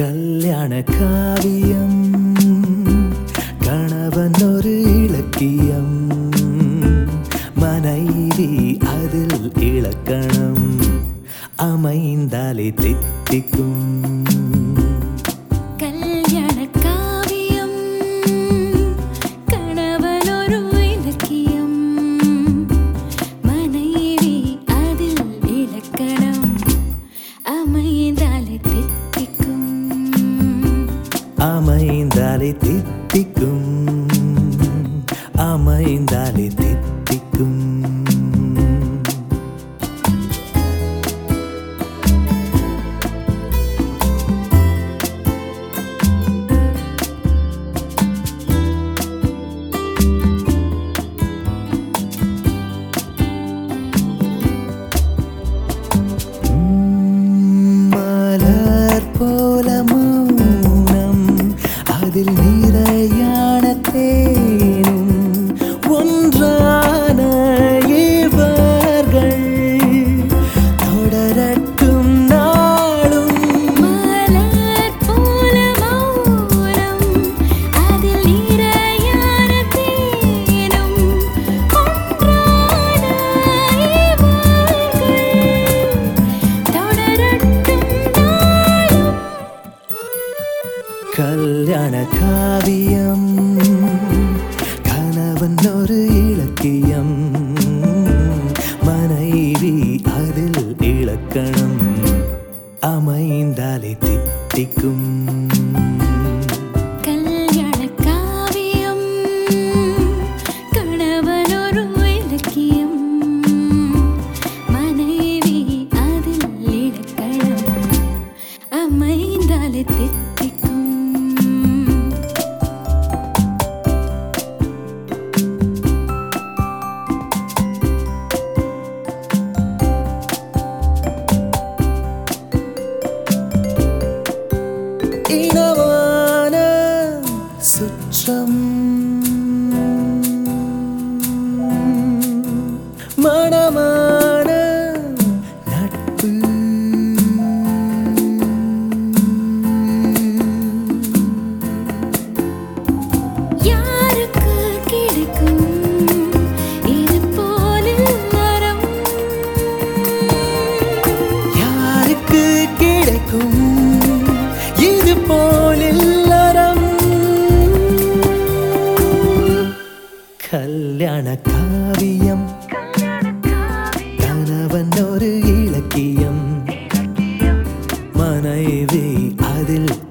கல்யாண காவியம் கணவன் ஒரு இலக்கியம் மனைவி அதில் இலக்கணம் அமைந்தாலே தித்திக்கும் கல்யாண காவியம் கணவனொரு இலக்கியம் மனைவி அதில் இலக்கணம் அமைந்தாலே தித்திக்கும் அமைந்தாலே தித்திக்கும் அமைந்தாலே தித்திக்கும் மலர் போல மௌனம் அதில் நிறையான தேனும் ஒன்றான இவர்கள் தொடரட்டும் நாளும் மலர் போல மௌனம் அதில் நிறையான தேனும் ஒன்றான இவர்கள் தொடரட்டும் நாளும் கல்யாண காவியம் கணவன் ஒரு இலக்கியம் மனைவி அதில் இலக்கணம் அமைந்தாலே தித்திக்கும் கல்யாண காவியம் கணவனொரு இலக்கியம் மனைவி அதில் இலக்கணம் அமைந்தாலே தித்திக்கும் இனமான சுற்றம் மனமான நட்பு யாருக்கு கிடைக்கும் இது போல மரம் யாருக்கு கிடைக்கும் இது போல் இல்லறம் கல்யாண காவியம் கணவன் ஒரு இலக்கியம் மனைவி அதில்